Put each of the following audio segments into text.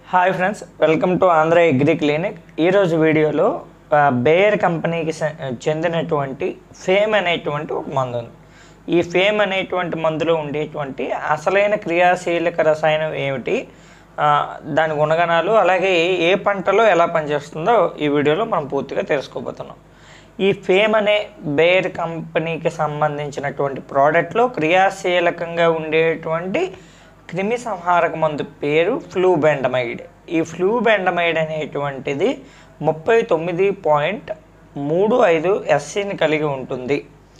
hi friends welcome to Andhra agri clinic ఈరోజు వీడియోలో ఆ, బేయర్ కంపెనీకి స- చెందినటువంటి ఫేమ్ అనేటువంటి ఒక మందు ఉంది ఈ ఫేమ్ అనేటువంటి మందులో ఉండేటువంటి అసలైన క్రియాశీలక రసాయనం ఏమిటి ఆ, దాని గుణగణాలు అలాగే ఏ పంటలో ఎలా పనిచేస్తుందో ఈ వీడియోలో మనం పూర్తిగా తెలుసుకోబోతున్నాం ఈ ఫేమ్ అనే బేర్ కంపెనీకి సంబంధించినటువంటి ప్రోడక్ట్లో క్రియాశీలకంగా ఉండేటువంటి క్రిమి సంహారక మందు పేరు ఫ్లూబెండమైడ్ ఈ ఫ్లూబెండమైడ్ అనేటువంటిది ముప్పై తొమ్మిది పాయింట్ మూడు ఐదు ఎస్సీని కలిగి ఉంటుంది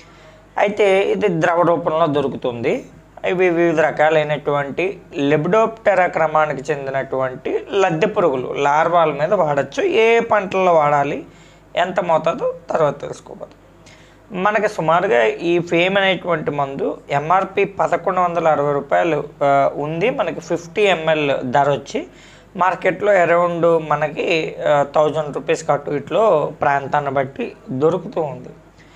అయితే ఇది ద్రవ రూపంలో దొరుకుతుంది ఇవి వివిధ రకాలైనటువంటి లెబిడోప్టెరా క్రమానికి చెందినటువంటి లద్దె పురుగులు లార్వాల మీద వాడచ్చు ఏ పంటల్లో వాడాలి ఎంత మోతాదు తర్వాత తెలుసుకోబోదు మనకి సుమారుగా ఈ ఫేమ్ అనేటువంటి మందు ఎంఆర్పి పదకొండు వందల అరవై రూపాయలు ఆ, ఉంది మనకి ఫిఫ్టీ ఎంఎల్ ధర వచ్చి మార్కెట్లో అరౌండ్ మనకి థౌజండ్ రూపీస్ అటు ఇట్లో ప్రాంతాన్ని బట్టి దొరుకుతూ ఉంది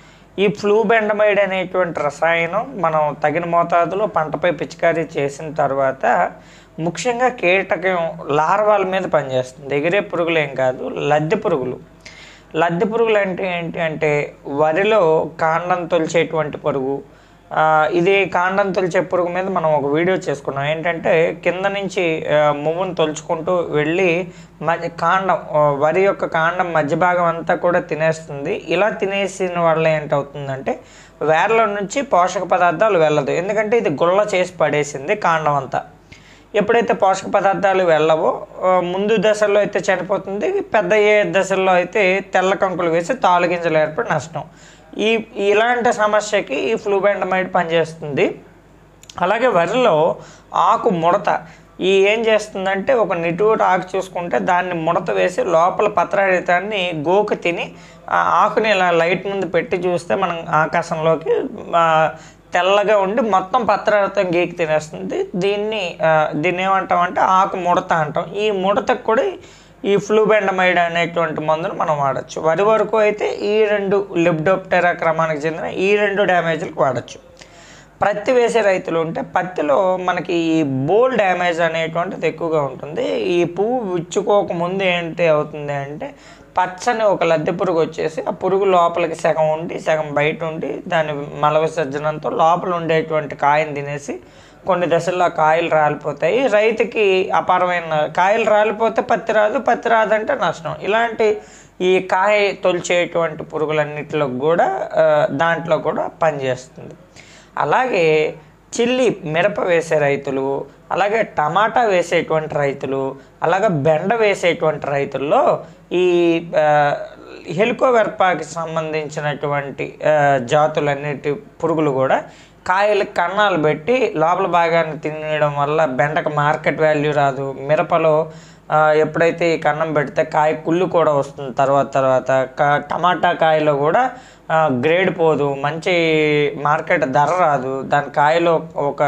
ఈ ఫ్లూబెండమైడ్ అనేటువంటి రసాయనం మనం తగిన మోతాదులో పంటపై పిచికారీ చేసిన తర్వాత ముఖ్యంగా కీటకం లార్వాల మీద పనిచేస్తుంది ఎగిరే పురుగులు ఏం కాదు లద్దె పురుగులు లద్దె పురుగులు అంటే ఏంటి అంటే వరిలో కాండం తొలిచేటువంటి పురుగు ఆ, ఇది కాండం తొలిచే పురుగు మీద మనం ఒక వీడియో చేసుకున్నాం ఏంటంటే కింద నుంచి ఆ, మువ్వును తొలుచుకుంటూ వెళ్ళి మధ్య కాండం ఆ, వరి యొక్క కాండం మధ్య భాగం అంతా కూడా తినేస్తుంది ఇలా తినేసిన వల్ల ఏంటవుతుందంటే వేర్ల నుంచి పోషక పదార్థాలు వెళ్ళదు ఎందుకంటే ఇది గుల్ల చేసి పడేసింది కాండం అంతా ఎప్పుడైతే పోషక పదార్థాలు వెళ్ళవో ఆ, ముందు దశల్లో అయితే చనిపోతుంది పెద్ద ఏ దశల్లో అయితే తెల్ల కంకులు వేసి తాలుగింజలు ఏర్పడి నష్టం ఈ ఇలాంటి సమస్యకి ఈ ఫ్లూబెండమైడ్ పనిచేస్తుంది అలాగే వరిలో ఆకు ముడత ఈ ఏం చేస్తుందంటే ఒక నిటూరు ఆకు చూసుకుంటే దాన్ని ముడత వేసి లోపల పత్రహితాన్ని గోకు తిని ఆ ఆకుని ఇలా లైట్ ముందు పెట్టి చూస్తే మనం ఆకాశంలోకి ఆ, తెల్లగా ఉండి మొత్తం పత్రహితం గీకి తినేస్తుంది దీన్ని ఆ, దీన్ని ఏమంటామంటే ఆకు ముడత అంటాం ఈ ముడతకు కూడా ఈ ఫ్లూబెండమైడ్ అనేటువంటి మందును మనం వాడచ్చు వరి వరకు అయితే ఈ రెండు లిబ్డోప్టెరా క్రమానికి చెందిన ఈ రెండు డ్యామేజ్లకు వాడచ్చు పత్తి వేసే రైతులు ఉంటే పత్తిలో మనకి ఈ బోల్ డ్యామేజ్ అనేటువంటిది ఎక్కువగా ఉంటుంది ఈ పువ్వు విచ్చుకోక ముందు ఏంటి అవుతుంది అంటే పచ్చని ఒక లద్దె పురుగు వచ్చేసి ఆ పురుగు లోపలికి సగం ఉండి సగం బయట ఉండి దాని మల విసర్జనంతో లోపల ఉండేటువంటి కాయని తినేసి కొన్ని దశల్లో ఆ కాయలు రాలిపోతాయి రైతుకి అపారమైన కాయలు రాలిపోతే పత్తి రాదు పత్తి రాదంటే నష్టం ఇలాంటి ఈ కాయ తొలిచేటువంటి పురుగులన్నిటిలో కూడా ఆ, దాంట్లో కూడా పనిచేస్తుంది అలాగే చిల్లి మిరప వేసే రైతులు అలాగే టమాటా వేసేటువంటి రైతులు అలాగే బెండ వేసేటువంటి రైతుల్లో ఈ ఆ, హెలికోవెర్పాకి సంబంధించినటువంటి ఆ, జాతులన్నిటి పురుగులు కూడా కాయలు కన్నాలు పెట్టి లోపల భాగాన్ని తినేయడం వల్ల బెండకు మార్కెట్ వాల్యూ రాదు మిరపలో ఆ, ఎప్పుడైతే ఈ కన్నం పెడితే కాయ కుళ్ళు కూడా వస్తుంది తర్వాత తర్వాత క- టమాటా కాయలో కూడా ఆ, గ్రేడ్ పోదు మంచి మార్కెట్ ధర రాదు దాని కాయలో ఒక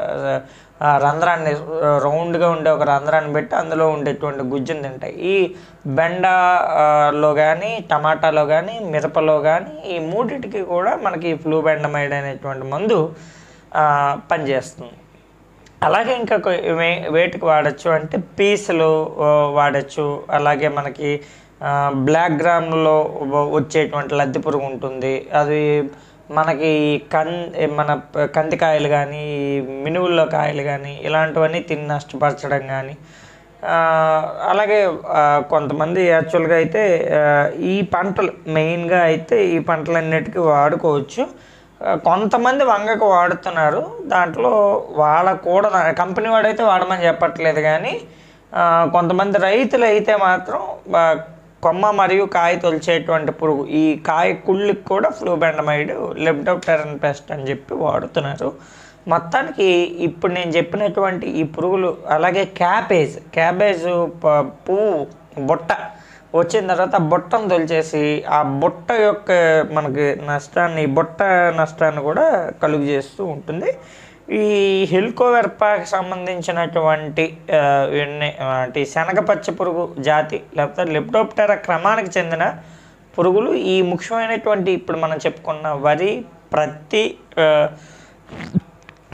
ఆ, రంధ్రాన్ని ఆ, రౌండ్గా ఉండే ఒక రంధ్రాన్ని పెట్టి అందులో ఉండేటువంటి గుజ్జును తింటాయి ఈ బెండ ఆ, లో కానీ టమాటాలో కానీ మిరపలో కానీ ఈ మూడింటికి కూడా మనకి ఫ్లూబెండమైడ్ అనేటువంటి మందు ఆ, పనిచేస్తుంది అలాగే ఇంకా కొ- వే- వేటికి వాడచ్చు అంటే పీసులు ఆ, వాడచ్చు అలాగే మనకి ఆ, బ్లాక్ గ్రామ్లో వ- వచ్చేటువంటి లద్దె పురుగు ఉంటుంది అది మనకి కన్ మన ప- కందికాయలు కానీ మినువుల్లో కాయలు కానీ ఇలాంటివన్నీ తిని నష్టపరచడం కానీ ఆ, అలాగే ఆ, కొంతమంది యాక్చువల్గా అయితే ఆ, ఈ పంటలు మెయిన్గా అయితే ఈ పంటలన్నిటికీ వాడుకోవచ్చు ఆ, కొంతమంది వంగకు వాడుతున్నారు దాంట్లో వాడకూడదు కంపెనీ వాడైతే వాడమని చెప్పట్లేదు కానీ ఆ, కొంతమంది రైతులు అయితే మాత్రం ఆ, కొమ్మ మరియు కాయ తొలిచేటువంటి పురుగు ఈ కాయ కుళ్ళికి కూడా ఫ్లూబెండమైడ్ లెబ్డోప్టెరన్ పెస్ట్ అని చెప్పి వాడుతున్నారు మొత్తానికి ఇప్పుడు నేను చెప్పినటువంటి ఈ పురుగులు అలాగే క్యాబేజ్ క్యాబేజ్ ప- పువ్వు బుట్ట వచ్చిన తర్వాత ఆ బుట్టను తొలిచేసి ఆ బుట్ట యొక్క మనకి నష్టాన్ని బుట్ట నష్టాన్ని కూడా కలుగు చేస్తూ ఉంటుంది ఈ హెల్కోవెర్పాకి సంబంధించినటువంటి ఆ, ఇవన్నీ, అంటే ఈ శనగపచ్చ పురుగు జాతి లేకపోతే లెప్టోప్టెరా క్రమానికి చెందిన పురుగులు ఈ ముఖ్యమైనటువంటి ఇప్పుడు మనం చెప్పుకున్న వరి ప్రత్తి ఆ,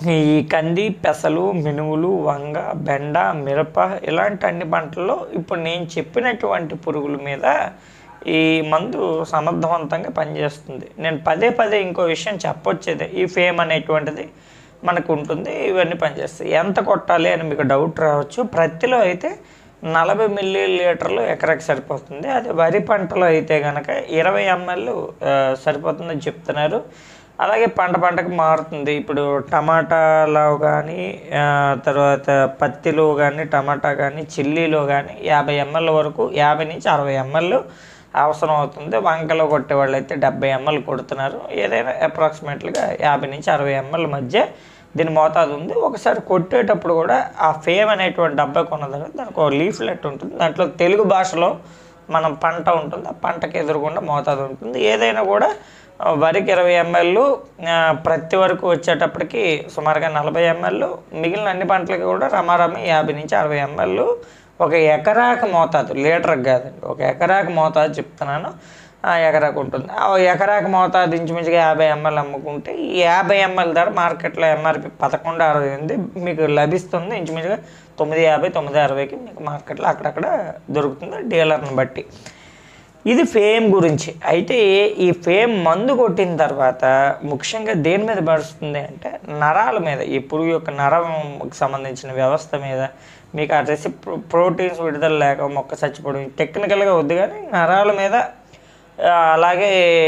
ఈ కంది పెసలు మినుములు వంగ బెండ మిరప ఇలాంటి అన్ని పంటల్లో ఇప్పుడు నేను చెప్పినటువంటి పురుగుల మీద ఈ మందు సమర్థవంతంగా పనిచేస్తుంది నేను పదే పదే ఇంకో విషయం చెప్పొచ్చేది ఈ ఫేమ్ అనేటువంటిది మనకు ఉంటుంది ఇవన్నీ పనిచేస్తాయి ఎంత కొట్టాలి అని మీకు డౌట్ రావచ్చు ప్రతిలో అయితే నలభై మిల్లీ లీటర్లు ఎకరాకి సరిపోతుంది అదే వరి పంటలో అయితే కనుక ఇరవై ఎంఎల్ సరిపోతుందని చెప్తున్నారు అలాగే పంట పంటకు మారుతుంది ఇప్పుడు టమాటాలో కానీ తర్వాత పత్తిలో కానీ టమాటా కానీ చిల్లీలో కానీ యాభై ఎంఎల్ వరకు యాభై నుంచి అరవై ఎంఎల్ అవసరం అవుతుంది వంకలో కొట్టే వాళ్ళు అయితే డెబ్బై ఎంఎల్ కొడుతున్నారు ఏదైనా అప్రాక్సిమేట్లీగా యాభై నుంచి అరవై ఎంఎల్ మధ్య దీని మోతాదు ఉంది ఒకసారి కొట్టేటప్పుడు కూడా ఆ ఫేమ్ అనేటువంటి డబ్బా కొన్న తర్వాత దానికి ఒక లీఫ్లెట్ ఉంటుంది దాంట్లో తెలుగు భాషలో మనం పంట ఉంటుంది ఆ పంటకి ఎదురుగుండా మోతాదు ఉంటుంది ఏదైనా కూడా ఆ, వరికి ఇరవై ఎంఎల్ ప్రతి వరకు వచ్చేటప్పటికి సుమారుగా నలభై ఎంఎల్ మిగిలిన అన్ని పంటలకి కూడా రమారమి యాభై నుంచి అరవై ఎంఎల్ ఒక ఎకరాకు మోతాదు లీటర్కి కాదండి ఒక ఎకరాకు మోతాదు చెప్తున్నాను ఆ ఎకరాకు ఉంటుంది ఆ ఎకరాకు మోతాదు ఇంచుమించుగా యాభై ఎంఎల్ అమ్ముకుంటే ఈ యాభై ఎంఎల్ ధర మార్కెట్లో ఎంఆర్పి పదకొండు అరవై ఉంది మీకు లభిస్తుంది ఇంచుమించుగా తొమ్మిది యాభై తొమ్మిది అరవైకి మీకు మార్కెట్లో అక్కడక్కడ దొరుకుతుంది డీలర్ని బట్టి ఇది ఫేమ్ గురించి అయితే ఈ ఫేమ్ మందు కొట్టిన తర్వాత ముఖ్యంగా దేని మీద పడుతుంది అంటే నరాల మీద ఈ పురుగు యొక్క నరంకి సంబంధించిన వ్యవస్థ మీద మీకు ఆ రెసి ప్రోటీన్స్ విడుదల లేక మొక్క చచ్చిపోవడం టెక్నికల్గా వద్దు కానీ నరాల మీద ఆ, అలాగే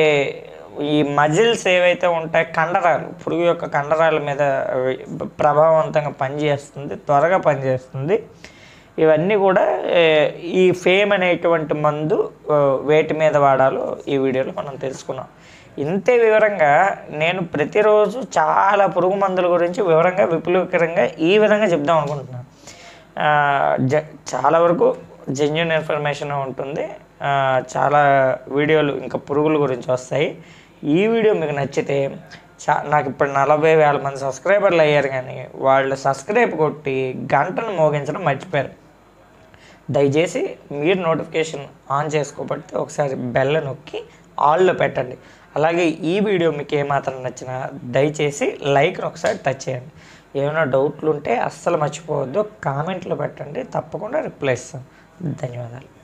ఈ మజిల్స్ ఏవైతే ఉంటాయి కండరాలు పురుగు యొక్క కండరాల మీద అవి ప్రభావవంతంగా పనిచేస్తుంది త్వరగా పనిచేస్తుంది ఇవన్నీ కూడా ఏ, ఈ ఫేమ్ అనేటువంటి మందు ఆ, వేటి మీద వాడాలో ఈ వీడియోలో మనం తెలుసుకున్నాం ఇంతే వివరంగా నేను ప్రతిరోజు చాలా పురుగు మందుల గురించి వివరంగా విపులీకరంగా ఈ విధంగా చెప్దాం అనుకుంటున్నాను ఆ, జ చాలా వరకు జెన్యున్ ఇన్ఫర్మేషన్ ఉంటుంది ఆ, చాలా వీడియోలు ఇంకా పురుగుల గురించి వస్తాయి ఈ వీడియో మీకు నచ్చితే చా నాకు ఇప్పుడు నలభై వేల మంది సబ్స్క్రైబర్లు అయ్యారు కానీ వాళ్ళు సబ్స్క్రైబ్ కొట్టి గంటను మోగించడం మర్చిపోయారు దయచేసి మీరు నోటిఫికేషన్ ఆన్ చేసుకోబడితే ఒకసారి బెల్ నొక్కి ఆల్లో పెట్టండి అలాగే ఈ వీడియో మీకు ఏమాత్రం నచ్చినా దయచేసి లైక్ని ఒకసారి టచ్ చేయండి ఏమైనా డౌట్లు ఉంటే అస్సలు మర్చిపోవద్దు కామెంట్లో పెట్టండి తప్పకుండా రిప్లై ఇస్తాను ధన్యవాదాలు